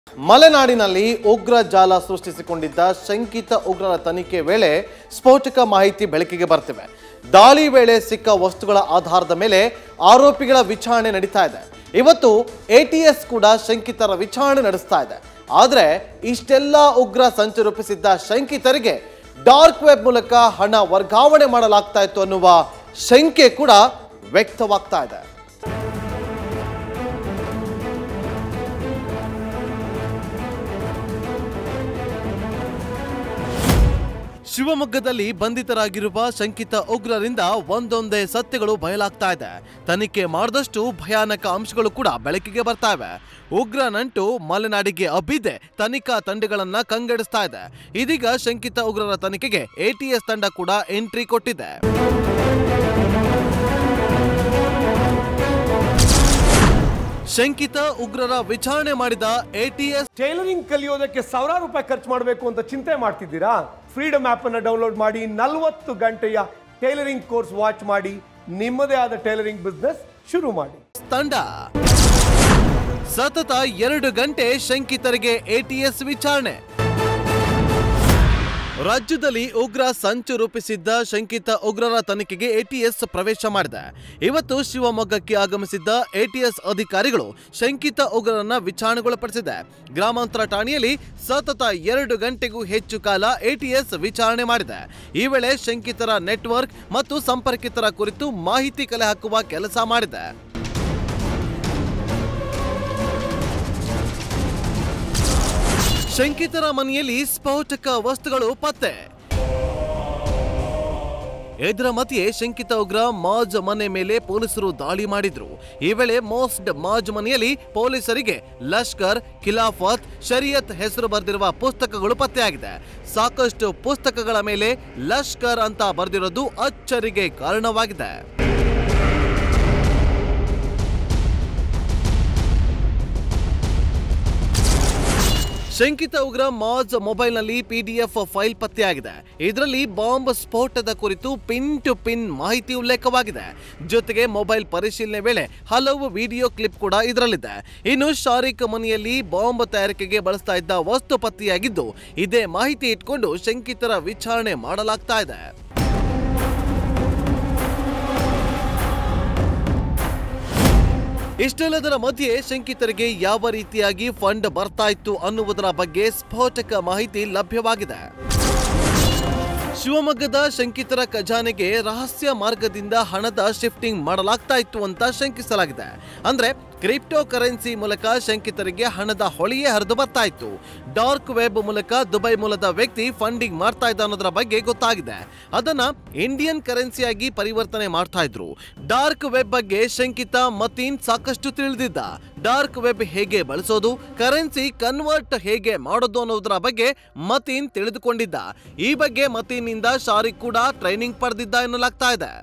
ಮಲೆನಾಡಿನಲ್ಲಿ ಉಗ್ರ ಜಾಲ ಸೃಷ್ಟಿಸಿಕೊಂಡಿದ್ದ ಶಂಕಿತ ಉಗ್ರರ ತನಿಖೆ ವೇಳೆ ಸ್ಫೋಟಕ ಮಾಹಿತಿ ಬೆಳಕಿಗೆ ಬರ್ತಿವೆ ದಾಳಿ ವೇಳೆ ಸಿಕ್ಕ ವಸ್ತುಗಳ ಆಧಾರದ ಮೇಲೆ ಆರೋಪಿಗಳ ವಿಚಾರಣೆ ನಡೀತಾ ಇದೆ ಇವತ್ತು ಎಟಿಎಸ್ ಕೂಡ ಶಂಕಿತರ ವಿಚಾರಣೆ ನಡೆಸ್ತಾ ಇದೆ ಆದರೆ ಇಷ್ಟೆಲ್ಲ ಉಗ್ರ ಸಂಚು ರೂಪಿಸಿದ್ದ ಶಂಕಿತರಿಗೆ ಡಾರ್ಕ್ ವೆಬ್ ಮೂಲಕ ಹಣ ವರ್ಗಾವಣೆ ಮಾಡಲಾಗ್ತಾ ಇತ್ತು ಅನ್ನುವ ಶಂಕೆ ಕೂಡ ವ್ಯಕ್ತವಾಗ್ತಾ ಇದೆ ಶಿವಮೊಗ್ಗದಲ್ಲಿ ಬಂಧಿತರಾಗಿರುವ ಶಂಕಿತ ಉಗ್ರರಿಂದ ಒಂದೊಂದೇ ಸತ್ಯಗಳು ಬಯಲಾಗ್ತಾ ಇದೆ ತನಿಖೆ ಮಾಡಿದಷ್ಟು ಭಯಾನಕ ಅಂಶಗಳು ಕೂಡ ಬೆಳಕಿಗೆ ಬರ್ತಾ ಇವೆ ಉಗ್ರ ನಂಟು ಮಲೆನಾಡಿಗೆ ಅಬ್ಬಿದೆ ತನಿಖಾ ತಂಡಗಳನ್ನ ಕಂಗೆಡಿಸ್ತಾ ಇದೆ ಇದೀಗ ಶಂಕಿತ ಉಗ್ರರ ತನಿಖೆಗೆ ಎಟಿಎಸ್ ತಂಡ ಕೂಡ ಎಂಟ್ರಿ ಕೊಟ್ಟಿದೆ ಶಂಕಿತ ಉಗ್ರರ ವಿಚಾರಣೆ ಮಾಡಿದ ಎಟಿಎಸ್ ಟೈಲರಿಂಗ್ ಕಲಿಯೋದಕ್ಕೆ ಸಾವಿರಾರು ರೂಪಾಯಿ ಖರ್ಚು ಮಾಡಬೇಕು ಅಂತ ಚಿಂತೆ ಮಾಡ್ತಿದ್ದೀರಾ ಫ್ರೀಡಮ್ ಆಪ್ ಅನ್ನು ಡೌನ್ಲೋಡ್ ಮಾಡಿ ನಲವತ್ತು ಗಂಟೆಯ ಟೈಲರಿಂಗ್ ಕೋರ್ಸ್ ವಾಚ್ ಮಾಡಿ ನಿಮ್ಮದೇ ಆದ ಟೈಲರಿಂಗ್ ಬಿಸ್ನೆಸ್ ಶುರು ಮಾಡಿ ತಂಡ ಸತತ ಎರಡು ಗಂಟೆ ಶಂಕಿತರಿಗೆ ಎಟಿಎಸ್ ವಿಚಾರಣೆ ರಾಜ್ಯದಲ್ಲಿ ಉಗ್ರ ಸಂಚು ರೂಪಿಸಿದ್ದ ಶಂಕಿತ ಉಗ್ರರ ತನಿಖೆಗೆ ಎಟಿಎಸ್ ಪ್ರವೇಶ ಮಾಡಿದೆ ಇವತ್ತು ಶಿವಮೊಗ್ಗಕ್ಕೆ ಆಗಮಿಸಿದ್ದ ಎಟಿಎಸ್ ಅಧಿಕಾರಿಗಳು ಶಂಕಿತ ಉಗ್ರರನ್ನ ವಿಚಾರಣೆಗೊಳಪಡಿಸಿದೆ ಗ್ರಾಮಾಂತರ ಠಾಣೆಯಲ್ಲಿ ಸತತ ಎರಡು ಗಂಟೆಗೂ ಹೆಚ್ಚು ಕಾಲ ಎಟಿಎಸ್ ವಿಚಾರಣೆ ಮಾಡಿದೆ ಈ ವೇಳೆ ಶಂಕಿತರ ನೆಟ್ವರ್ಕ್ ಮತ್ತು ಸಂಪರ್ಕಿತರ ಕುರಿತು ಮಾಹಿತಿ ಕಲೆ ಹಾಕುವ ಕೆಲಸ ಮಾಡಿದೆ ಶಂಕಿತರ ಮನೆಯಲ್ಲಿ ಸ್ಫೋಟಕ ವಸ್ತುಗಳು ಪತ್ತೆ ಇದರ ಮಧ್ಯೆ ಶಂಕಿತ ಉಗ್ರ ಮಾಜ್ ಮನೆ ಮೇಲೆ ಪೊಲೀಸರು ದಾಳಿ ಮಾಡಿದ್ರು ಈ ವೇಳೆ ಮೋಸ್ಟ್ ಮಾಜ್ ಮನೆಯಲ್ಲಿ ಪೊಲೀಸರಿಗೆ ಲಷ್ಕರ್ ಖಿಲಾಫತ್ ಶರಿಯತ್ ಹೆಸರು ಬರೆದಿರುವ ಪುಸ್ತಕಗಳು ಪತ್ತೆಯಾಗಿದೆ ಸಾಕಷ್ಟು ಪುಸ್ತಕಗಳ ಮೇಲೆ ಲಷ್ಕರ್ ಅಂತ ಬರೆದಿರೋದು ಅಚ್ಚರಿಗೆ ಕಾರಣವಾಗಿದೆ ಶಂಕಿತ ಉಗ್ರ ಮಾಜ್ ಮೊಬೈಲ್ನಲ್ಲಿ ಪಿಡಿಎಫ್ ಫೈಲ್ ಪತ್ತೆಯಾಗಿದೆ ಇದರಲ್ಲಿ ಬಾಂಬ್ ಸ್ಫೋಟದ ಕುರಿತು ಪಿನ್ ಟು ಪಿನ್ ಮಾಹಿತಿ ಉಲ್ಲೇಖವಾಗಿದೆ ಜೊತೆಗೆ ಮೊಬೈಲ್ ಪರಿಶೀಲನೆ ವೇಳೆ ಹಲವು ವಿಡಿಯೋ ಕ್ಲಿಪ್ ಕೂಡ ಇದರಲ್ಲಿದೆ ಇನ್ನು ಶಾರಿಕ್ ಮನೆಯಲ್ಲಿ ಬಾಂಬ್ ತಯಾರಿಕೆಗೆ ಬಳಸ್ತಾ ಇದ್ದ ವಸ್ತು ಪತ್ತೆಯಾಗಿದ್ದು ಇದೇ ಮಾಹಿತಿ ಇಟ್ಕೊಂಡು ಶಂಕಿತರ ವಿಚಾರಣೆ ಮಾಡಲಾಗ್ತಾ ಇದೆ ಇಷ್ಟೆಲ್ಲದರ ಮಧ್ಯೆ ಶಂಕಿತರಿಗೆ ಯಾವ ರೀತಿಯಾಗಿ ಫಂಡ್ ಬರ್ತಾ ಇತ್ತು ಅನ್ನುವುದರ ಬಗ್ಗೆ ಸ್ಫೋಟಕ ಮಾಹಿತಿ ಲಭ್ಯವಾಗಿದೆ ಶಿವಮೊಗ್ಗದ ಶಂಕಿತರ ಖಜಾನೆಗೆ ರಹಸ್ಯ ಮಾರ್ಗದಿಂದ ಹಣದ ಶಿಫ್ಟಿಂಗ್ ಮಾಡಲಾಗ್ತಾ ಇತ್ತು ಅಂತ ಶಂಕಿಸಲಾಗಿದೆ ಅಂದ್ರೆ ಕ್ರಿಪ್ಟೋ ಕರೆನ್ಸಿ ಮೂಲಕ ಶಂಕಿತರಿಗೆ ಹಣದ ಹೊಳೆಯೇ ಹರಿದು ಬರ್ತಾ ಇತ್ತು ಡಾರ್ಕ್ ವೆಬ್ ಮೂಲಕ ದುಬೈ ಮೂಲದ ವ್ಯಕ್ತಿ ಫಂಡಿಂಗ್ ಮಾಡ್ತಾ ಇದ್ದ ಅನ್ನೋದರ ಬಗ್ಗೆ ಗೊತ್ತಾಗಿದೆ ಅದನ್ನ ಇಂಡಿಯನ್ ಕರೆನ್ಸಿಯಾಗಿ ಪರಿವರ್ತನೆ ಮಾಡ್ತಾ ಇದ್ರು ಡಾರ್ಕ್ ವೆಬ್ ಬಗ್ಗೆ ಶಂಕಿತ ಮತೀನ್ ಸಾಕಷ್ಟು ತಿಳಿದಿದ್ದ ಡಾರ್ಕ್ ವೆಬ್ ಹೇಗೆ ಬಳಸೋದು ಕರೆನ್ಸಿ ಕನ್ವರ್ಟ್ ಹೇಗೆ ಮಾಡೋದು ಅನ್ನೋದರ ಬಗ್ಗೆ ಮತೀನ್ ತಿಳಿದುಕೊಂಡಿದ್ದ ಈ ಬಗ್ಗೆ ಮತೀನ್ನಿಂದ ಶಾರಿಕ್ ಕೂಡ ಟ್ರೈನಿಂಗ್ ಪಡೆದಿದ್ದ ಎನ್ನಲಾಗ್ತಾ ಇದೆ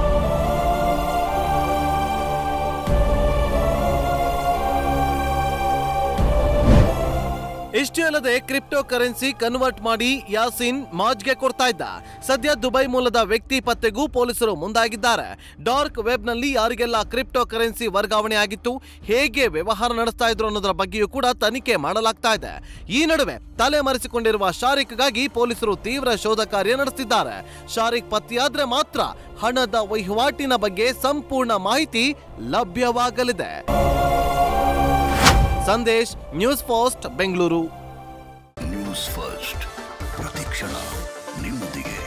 ಇಷ್ಟೇ ಅಲ್ಲದೆ ಕ್ರಿಪ್ಟೋ ಕರೆನ್ಸಿ ಕನ್ವರ್ಟ್ ಮಾಡಿ ಯಾಸಿನ್ ಮಾಜ್ಗೆ ಕೊಡ್ತಾ ಇದ್ದ ಸದ್ಯ ದುಬೈ ಮೂಲದ ವ್ಯಕ್ತಿ ಪತ್ತೆಗೂ ಪೊಲೀಸರು ಮುಂದಾಗಿದ್ದಾರೆ ಡಾರ್ಕ್ ವೆಬ್ ನಲ್ಲಿ ಯಾರಿಗೆಲ್ಲ ಕ್ರಿಪ್ಟೋ ಕರೆನ್ಸಿ ವರ್ಗಾವಣೆ ಆಗಿತ್ತು ಹೇಗೆ ವ್ಯವಹಾರ ನಡೆಸ್ತಾ ಇದ್ರು ಅನ್ನೋದರ ಬಗ್ಗೆಯೂ ಕೂಡ ತನಿಖೆ ಮಾಡಲಾಗ್ತಾ ಇದೆ ಈ ನಡುವೆ ತಲೆ ಮರೆಸಿಕೊಂಡಿರುವ ಶಾರಿಕ್ಗಾಗಿ ಪೊಲೀಸರು ತೀವ್ರ ಶೋಧ ಕಾರ್ಯ ನಡೆಸುತ್ತಿದ್ದಾರೆ ಶಾರಿಕ್ ಪತ್ತೆಯಾದ್ರೆ ಮಾತ್ರ ಹಣದ ವಹಿವಾಟಿನ ಬಗ್ಗೆ ಸಂಪೂರ್ಣ ಮಾಹಿತಿ ಲಭ್ಯವಾಗಲಿದೆ Sandesh news fast Bengaluru news first ಪ್ರತಿಕ್ಷಣ ನಿಮ್ಮೊಂದಿಗೆ